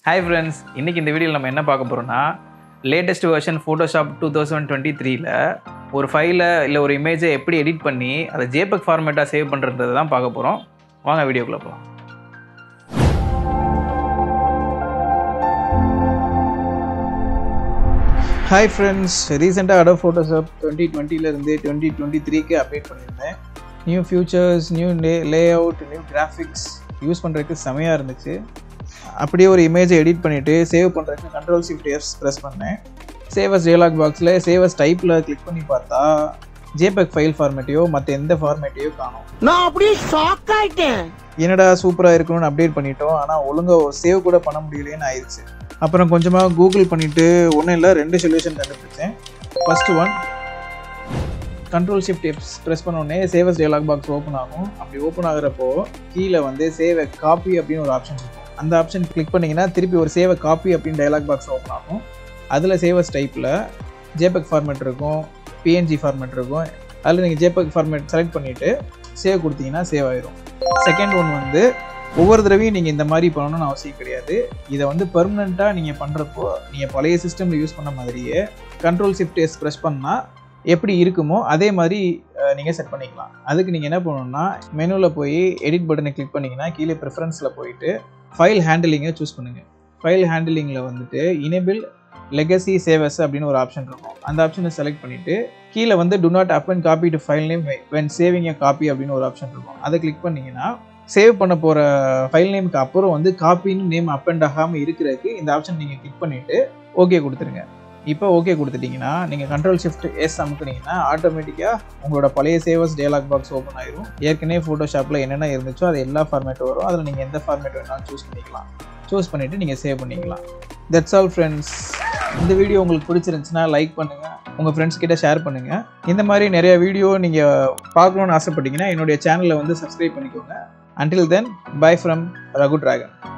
hi friends இன்றைக்கி இந்த வீடியோவில் நம்ம என்ன பார்க்க போகிறோம்னா latest version Photoshop two thousand twenty த்ரீல ஒரு ஃபைலை இல்லை ஒரு இமேஜை எப்படி எடிட் பண்ணி அதை ஜேபக் ஃபார்மேட்டாக சேவ் பண்ணுறதை தான் பார்க்க போகிறோம் வாங்க வீடியோக்குள்ளே போகலாம் ஹாய் ஃப்ரெண்ட்ஸ் ரீசெண்டாக அடோ ஃபோட்டோஷாப் டுவெண்ட்டி டுவெண்ட்டிலேருந்து டுவெண்ட்டி டுவெண்ட்டி த்ரீக்கு அப்டேட் பண்ணியிருந்தேன் new features new lay layout new graphics use பண்ணுறதுக்கு செமையாக இருந்துச்சு அப்படியே ஒரு இமேஜை எடிட் பண்ணிவிட்டு சேவ் பண்ணுறதுக்கு கண்ட்ரோல் ஷிஃப்ட் எஸ் ப்ரெஸ் பண்ணேன் சேவஸ் டேலாக் பாக்ஸில் சேவஸ் டைப்பில் கிளிக் பண்ணி பார்த்தா ஜேபெக் ஃபைல் ஃபார்மேட்டையோ மற்ற எந்த ஃபார்மேட்டையோ காணும் நான் அப்படியே ஷாக் ஆயிட்டேன் என்னடா சூப்பராக இருக்கணும்னு அப்டேட் பண்ணிட்டோம் ஆனால் ஒழுங்காக சேவ் கூட பண்ண முடியலையேன்னு ஆயிடுச்சு அப்புறம் கொஞ்சமாக கூகுள் பண்ணிவிட்டு ஒன்றும் இல்லை ரெண்டு சொல்யூஷன் கண்டுபிடிச்சேன் first one control shift S press பண்ணோடனே சேவஸ் டேலாக் பாக்ஸ் ஓப்பன் ஆகும் அப்படி ஓப்பன் ஆகுறப்போ கீழே வந்து சேவ் காப்பி அப்படின்னு ஒரு ஆப்ஷன் இருக்கும் அந்த ஆப்ஷன் கிளிக் பண்ணிங்கன்னா திருப்பி ஒரு சேவ காப்பி அப்படின்னு டயலாக் பாக்ஸ் ஓப்பன் ஆகும் அதில் சேவஸ் டைப்பில் ஜேபெக் ஃபார்மேட் இருக்கும் பிஎன்ஜி ஃபார்மேட் இருக்கும் அதில் நீங்கள் ஜேபெக் ஃபார்மேட் செலக்ட் பண்ணிவிட்டு சேவ் கொடுத்தீங்கன்னா சேவ் ஆயிரும் செகண்ட் ஒன் வந்து ஒவ்வொரு தடவையும் நீங்கள் இந்த மாதிரி பண்ணணும்னு அவசியம் கிடையாது இதை வந்து பெர்மனெண்ட்டாக நீங்கள் பண்ணுறப்போ நீங்கள் பழைய சிஸ்டமில் யூஸ் பண்ண மாதிரியே கண்ட்ரோல் ஷிஃப்ட் எஸ் ப்ரெஸ் பண்ணால் எப்படி இருக்குமோ அதே மாதிரி நீங்கள் செட் பண்ணிக்கலாம் அதுக்கு நீங்கள் என்ன பண்ணணும்னா மெனுவில் போய் எடிட் பட்டனை கிளிக் பண்ணிங்கன்னா கீழே ப்ரிஃபரன்ஸில் போயிட்டு ஃபைல் ஹேண்டிலிங்கை சூஸ் பண்ணுங்கள் ஃபைல் ஹேண்டிலிங்கில் வந்துட்டு இனேபிள் லெகசி சேவஸ் அப்படின்னு ஒரு ஆப்ஷன் இருக்கும் அந்த ஆப்ஷனை செலக்ட் பண்ணிவிட்டு கீழே வந்து do not append copy to file name when saving a copy அப்படின்னு ஒரு ஆப்ஷன் இருக்கும் அதை கிளிக் பண்ணிங்கன்னா சேவ் பண்ண போகிற ஃபைல் நேமுக்கு அப்புறம் வந்து காப்பின்னு நேம் அப் அண்ட் ஆகாமல் இருக்கிறதுக்கு இந்த ஆப்ஷன் நீங்கள் கிளிக் பண்ணிவிட்டு ஓகே கொடுத்துருங்க இப்போ ஓகே கொடுத்துட்டிங்கன்னா நீங்கள் கண்ட்ரோல் ஷிஃப்ட் எஸ் அமுக்குனீங்கன்னா ஆட்டோமேட்டிக்காக உங்களோட பழைய சேவஸ் டேலாக் பாக்ஸ் ஓப்பன் ஆயிரும் ஏற்கனவே ஃபோட்டோஷாப்பில் என்னென்ன இருந்துச்சோ அது எல்லா ஃபார்மேட்டும் வரும் அதில் நீங்கள் எந்த ஃபார்மேட் வேணாலும் சூஸ் பண்ணிக்கலாம் சூஸ் பண்ணிவிட்டு நீங்கள் சேவ் பண்ணிக்கலாம் தட்ஸ் ஆல் ஃப்ரெண்ட்ஸ் இந்த வீடியோ உங்களுக்கு பிடிச்சிருந்துச்சுன்னா லைக் பண்ணுங்கள் உங்கள் ஃப்ரெண்ட்ஸ் கிட்ட ஷேர் பண்ணுங்கள் இந்த மாதிரி நிறைய வீடியோ நீங்கள் பார்க்கணுன்னு ஆசைப்பட்டீங்கன்னா என்னுடைய சேனலை வந்து சப்ஸ்கிரைப் பண்ணிக்கோங்க until then bye from Raghu dragon